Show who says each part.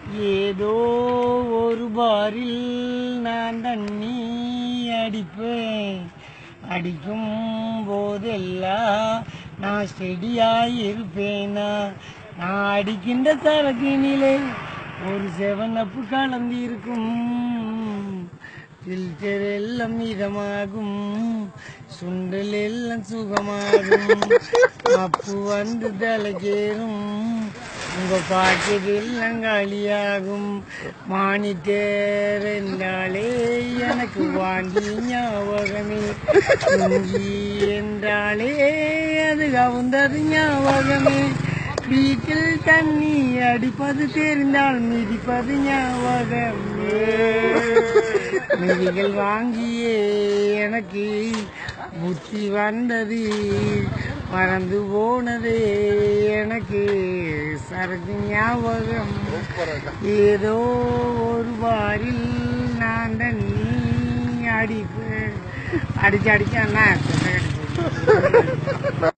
Speaker 1: ஏதோ ஒரு பாரில் நான் தண்ணி அடிப்பேன் அடிக்கும் போதெல்லாம் நான் ஸ்டெடியாயிருப்பேனா நான் அடிக்கின்ற சரக்கினிலே ஒரு செவனப்பு கலந்திருக்கும் ஃபில்டர் எல்லாம் மிதமாகும் சுண்டல் எல்லாம் சுகமாகும் அப்பு வந்து தலைக்கேறும் உங்க பாக்கெட் எல்லாம் காலியாகும் மானிட்டர் என்றாலே எனக்கு வாங்கி ஞாபகமே குஞ்சி என்றாலே அது கவுந்தது ஞாபகமே வீட்டில் தண்ணி அடிப்பது தெரிந்தால் மிதிப்பது ஞாபகமே மிதிகள் வாங்கியே எனக்கு புத்தி வந்தது மறந்து போனதே எனக்கு சரக்கு ஞாபகம் ஏதோ ஒரு பாரில் நான் தண்ணி அடிப்பேன் அடிச்சு அடிச்சு அண்ணா